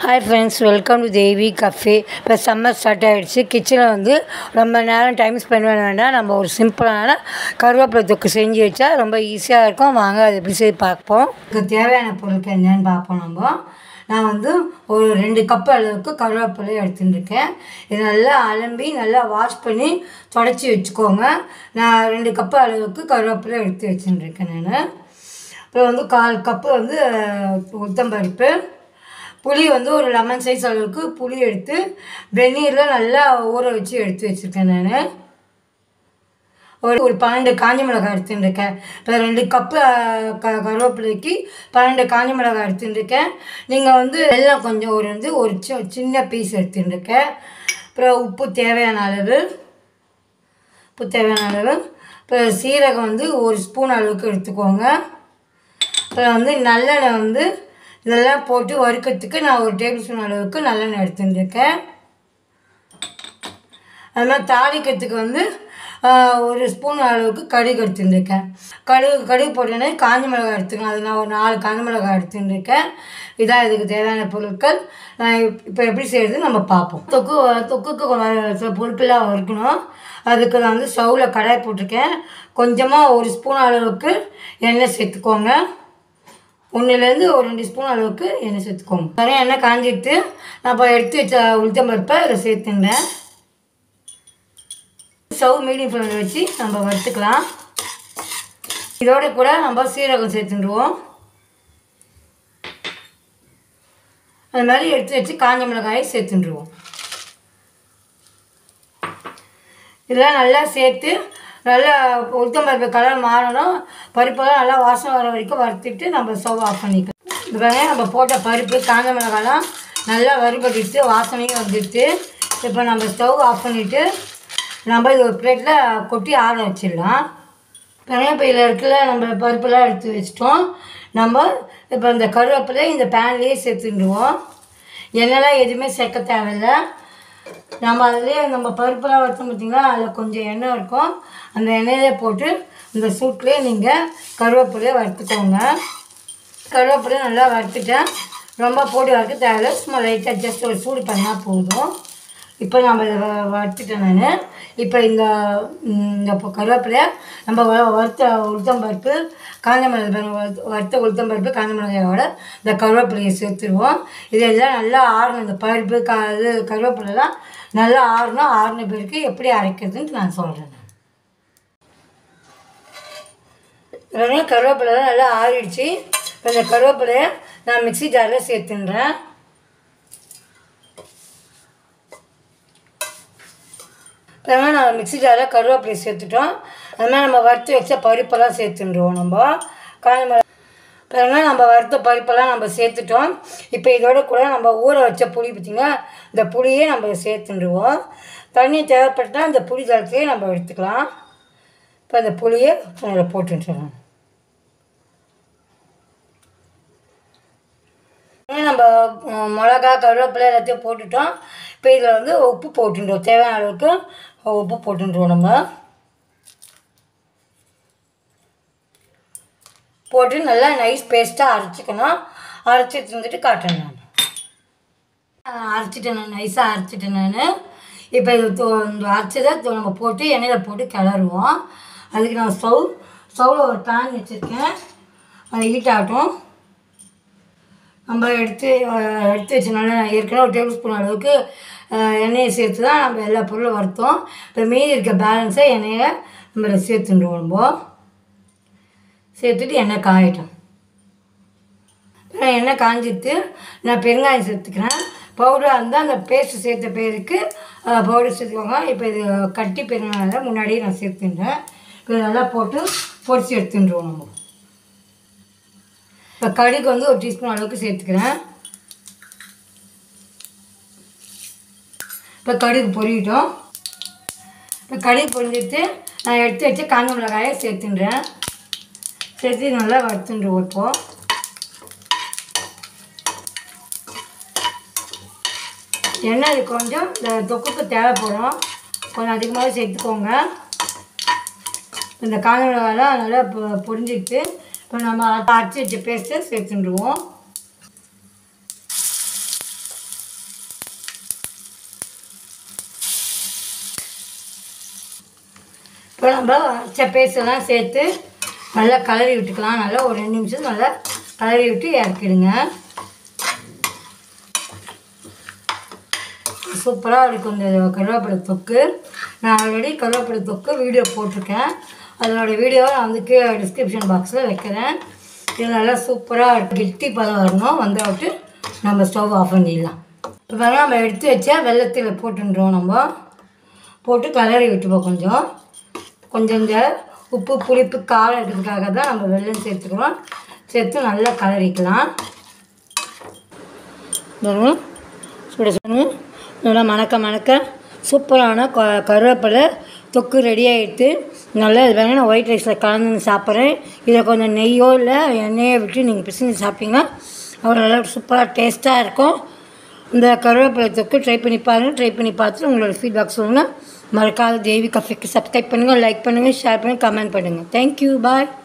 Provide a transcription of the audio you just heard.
hi friends welcome to Devi cafe இப்போ summer start ஆகிடுச்சு கிச்சனில் வந்து ரொம்ப நேரம் டைம் ஸ்பெண்ட் பண்ண வேண்டாம் நம்ம ஒரு சிம்பிளான கருவேப்பிலை தொக்கு செஞ்சு வச்சா ரொம்ப ஈஸியாக இருக்கும் வாங்க அது எப்படி செய்து பார்ப்போம் இதுக்கு தேவையான பொருட்கள் என்னென்னு பார்ப்போம் நம்ம நான் வந்து ஒரு ரெண்டு கப் அளவுக்கு கருவேப்பிலை எடுத்துட்டுருக்கேன் இது நல்லா அலம்பி நல்லா வாஷ் பண்ணி தொடச்சி வச்சுக்கோங்க நான் ரெண்டு கப்பு அளவுக்கு கருவேப்பிலை எடுத்து வச்சுட்டுருக்கேன் நான் அப்புறம் வந்து கால் கப்பு வந்து உளுத்தம்பருப்பு புளி வந்து ஒரு லெமன் சைஸ் அளவுக்கு புளி எடுத்து வெந்நீரில் நல்லா ஊற வச்சு எடுத்து வச்சுருக்கேன் நான் ஒரு ஒரு பன்னெண்டு காஞ்ச மிளகாய் எடுத்துட்டுருக்கேன் இப்போ ரெண்டு கப்பு க கருவேப்பிலைக்கு பன்னெண்டு காஞ்ச மிளகாய் எடுத்துட்டுருக்கேன் நீங்கள் வந்து வெல்லம் கொஞ்சம் ஒரு வந்து ஒரு சி சின்ன பீஸ் எடுத்துட்டுருக்கேன் அப்புறம் உப்பு தேவையான அளவு உப்பு தேவையான அளவு அப்புறம் சீரகம் வந்து ஒரு ஸ்பூன் அளவுக்கு எடுத்துக்கோங்க அப்புறம் வந்து நல்லெண்ணெய் வந்து இதெல்லாம் போட்டு வறுக்கிறதுக்கு நான் ஒரு டேபிள் ஸ்பூன் அளவுக்கு நல்லெண்ணெய் எடுத்துட்டுருக்கேன் அது மாதிரி தாளிக்கிறதுக்கு வந்து ஒரு ஸ்பூன் அளவுக்கு கடுகு எடுத்துட்டுருக்கேன் கடுகு கடுகு போட்டோன்னே காஞ்ச மிளகாய் எடுத்துக்கலாம் அது நான் ஒரு நாலு காஞ்ச மிளகாய் எடுத்துட்டுருக்கேன் இதான் இதுக்கு தேவையான பொருட்கள் நான் இப்போ எப்படி செய்கிறது நம்ம பார்ப்போம் தொக்கு தொக்குக்கு சில பொருட்கள்லாம் வறுக்கணும் அதுக்கு நான் வந்து ஸ்டவ்வில் கடாய் போட்டிருக்கேன் கொஞ்சமாக ஒரு ஸ்பூன் அளவுக்கு எண்ணெய் சேர்த்துக்கோங்க ஒன்றுலேருந்து ஒரு ரெண்டு ஸ்பூன் அளவுக்கு எண்ணெய் சேர்த்துக்கோங்க நிறைய எண்ணெய் காஞ்சிட்டு நான் இப்போ எடுத்து வச்ச உளுத்தம் பருப்பை இதில் சேர்த்துட்டேன் ஸ்டவ் மீடியம் ஃப்ளேமில் வச்சு நம்ம வறுத்துக்கலாம் இதோட கூட நம்ம சீரகம் சேர்த்துடுவோம் அது மாதிரி எடுத்து வச்சு காஞ்ச மிளகாயை சேர்த்துடுவோம் இதெல்லாம் நல்லா சேர்த்து நல்லா உளுத்தம் பருப்பு கலர் மாறணும் பருப்பெல்லாம் நல்லா வாசனை வர வரைக்கும் வறுத்துட்டு நம்ம ஸ்டவ் ஆஃப் பண்ணிக்கலாம் இதுக்காக நம்ம போட்ட பருப்பு காஞ்ச மிளகாலாம் நல்லா வறுபட்டுட்டு வாசனையும் வந்துட்டு இப்போ நம்ம ஸ்டவ் ஆஃப் பண்ணிவிட்டு நம்ம இது ஒரு பிளேட்டில் கொட்டி ஆற வச்சிடலாம் பையில் இருக்குல்ல நம்ம பருப்பெல்லாம் எடுத்து வச்சிட்டோம் நம்ம இப்போ இந்த கருவேப்பிலை இந்த பேன்லேயே சேர்த்துடுவோம் எண்ணெய்லாம் எதுவுமே சேர்க்க தேவையில்லை நம்ம அதிலே நம்ம பருப்புலாம் வச்சோம் பார்த்திங்களா அதில் கொஞ்சம் எண்ணெய் இருக்கும் அந்த எண்ணெயிலே போட்டு இந்த சூட்லேயே நீங்கள் கருவேப்பிலையை வறுத்துக்கோங்க கருவேப்பிலையை நல்லா வறுத்துட்டேன் ரொம்ப போட்டு வறுக்க தேவையில்ல சும்மா லைட்டாக ஜஸ்ட் ஒரு சூடு பண்ணால் போதும் இப்போ நம்ம இதை வறுத்துட்டேன் நான் இப்போ இந்த இந்த கருவேப்பிலையை நம்ம வ வறுத்த உளுத்தம் பருப்பு காஞ்ச மிளகாய் வறுத்த உளுத்தம் பருப்பு காஞ்ச மிளகாயோட இந்த கருவேப்பிலையை சேர்த்துருவோம் இதெல்லாம் நல்லா ஆறணும் இந்த பருப்பு க இது கருவேப்பிலைலாம் நல்லா ஆறணும் ஆறின பிறகு எப்படி அரைக்கிறதுன்ட்டு நான் சொல்கிறேன் உடனே கருவேப்பிலைலாம் நல்லா ஆறிடுச்சு இப்போ இந்த கருவேப்பிலையை நான் மிக்சி ஜாரில் சேர்த்துன்றேன் இப்போ நான் மிக்சி ஜாரில் கருவேப்பிலை சேர்த்துட்டோம் அது மாதிரி நம்ம வறுத்து வச்ச பருப்பெல்லாம் சேர்த்துட்டுருவோம் நம்ம காஞ்ச மிளகா பிறகு நம்ம வறுத்த பருப்பெல்லாம் நம்ம சேர்த்துட்டோம் இப்போ இதோட கூட நம்ம ஊற வச்ச புளி பார்த்திங்கன்னா இந்த புளியே நம்ம சேர்த்துடுவோம் தண்ணி தேவைப்பட்டால் இந்த புளி ஜலத்தையே நம்ம எடுத்துக்கலாம் இப்போ அந்த புளியை அதில் போட்டுட்டுருவோம் நம்ம மிளகா கருவேப்பிலை எல்லாத்தையும் போட்டுட்டோம் இப்போ இதில் வந்து உப்பு போட்டுட்டோம் தேவையான அளவுக்கு உப்பு போட்டுருவோம் நம்ம போட்டு நல்லா நைஸ் பேஸ்ட்டாக அரைச்சிக்கணும் அரைச்சி தந்துட்டு காட்டுறேன் நான் அரைச்சிட்டேன் நான் நைஸாக அரைச்சிட்டேன் நான் இப்போ இது இந்த அரைச்சதை நம்ம போட்டு எண்ணெயில் போட்டு கிளறுவோம் அதுக்கு நான் ஸ்டவ் ஸ்டவ்வில் ஒரு பேன் வச்சுருக்கேன் அது ஹீட் ஆகட்டும் நம்ம எடுத்து எடுத்து வச்சனால ஏற்கனவே ஒரு டேபிள் ஸ்பூன் அளவுக்கு எண்ணெயை சேர்த்து தான் நம்ம எல்லா பொருளும் வறுத்தோம் இப்போ மீதி இருக்க பேலன்ஸை எண்ணெயை நம்ம சேர்த்துடுவோம் நம்ம சேர்த்துட்டு எண்ணெய் காயட்டும் எண்ணெய் காஞ்சிட்டு நான் பெருங்காயம் சேர்த்துக்கிறேன் பவுடராக இருந்தால் அந்த பேஸ்ட்டு சேர்த்த பேருக்கு பவுடர் சேர்த்துக்கோங்க இப்போ இது கட்டி பெருங்காயம் முன்னாடியே நான் சேர்த்துட்டேன் இப்போ நல்லா போட்டு பொரிச்சு எடுத்துட்டுருவோம் நம்ம இப்போ கடுகு வந்து ஒரு டீஸ்பூன் அளவுக்கு சேர்த்துக்கிறேன் இப்போ கடுகு பொரியட்டும் இப்போ கடுகு பொரிஞ்சிட்டு நான் எடுத்து வச்சு காஞ்ச மிளகாயை சேர்த்துன்றேன் சேர்த்து நல்லா வறுத்துட்டு வைப்போம் எண்ணெய் இது கொஞ்சம் இந்த தொக்குக்கு தேவைப்படும் கொஞ்சம் அதிகமாக சேர்த்துக்கோங்க இந்த காஞ்ச மிளகாயெல்லாம் நல்லா பொரிஞ்சிட்டு இப்போ நம்ம அரைச்சி வச்ச பேஸ்ட்டு சேர்த்துடுவோம் இப்போ நம்ம வச்ச பேஸ்ட் எல்லாம் சேர்த்து நல்லா கலரி விட்டுக்கலாம் நல்லா ஒரு ரெண்டு நிமிஷம் நல்லா கலரி விட்டு இறக்கிடுங்க சூப்பராக இருக்கும் இந்த கருவேப்பிலை தொக்கு நான் ஆல்ரெடி கருவேப்பிலை தொக்கு வீடியோ போட்டிருக்கேன் அதனோட வீடியோவை நான் வந்து கீழே டிஸ்கிரிப்ஷன் பாக்ஸில் வைக்கிறேன் இது நல்லா சூப்பராக கெட்டி பதம் வரணும் வந்த விட்டு நம்ம ஸ்டவ் ஆஃப் பண்ணிடலாம் இப்போ பாருங்க நம்ம எடுத்து வச்சா வெள்ளத்தில் போட்டுன்றோம் நம்ம போட்டு கலரி விட்டுப்போம் கொஞ்சம் கொஞ்சம் இந்த உப்பு புளிப்பு காரம் இருக்கிறதுக்காக தான் நம்ம வெல்லம் சேர்த்துக்கிறோம் சேர்த்து நல்லா கலரிக்கலாம் வரும் சுட சுட நல்லா மணக்க மணக்க சூப்பரான க கருவேப்பிலை தொக்கு ரெடி ஆகிடுது நல்லா இது வேணால் நான் ஒயிட் ரைஸில் கலந்து சாப்பிட்றேன் இதை கொஞ்சம் நெய்யோ இல்லை எண்ணெயை விட்டு நீங்கள் பிசைஞ்சு சாப்பிட்டீங்கன்னா அவ்வளோ நல்லா சூப்பராக டேஸ்ட்டாக இருக்கும் இந்த கருவேப்பிலை தொக்கு ட்ரை பண்ணி பாருங்கள் ட்ரை பண்ணி பார்த்துட்டு உங்களோட ஃபீட்பேக் சொல்லுங்கள் மறக்காத தேவி கஃபேக்கு சப்ஸ்கிரைப் பண்ணுங்கள் லைக் பண்ணுங்கள் ஷேர் பண்ணுங்கள் கமெண்ட் பண்ணுங்கள் தேங்க்யூ பாய்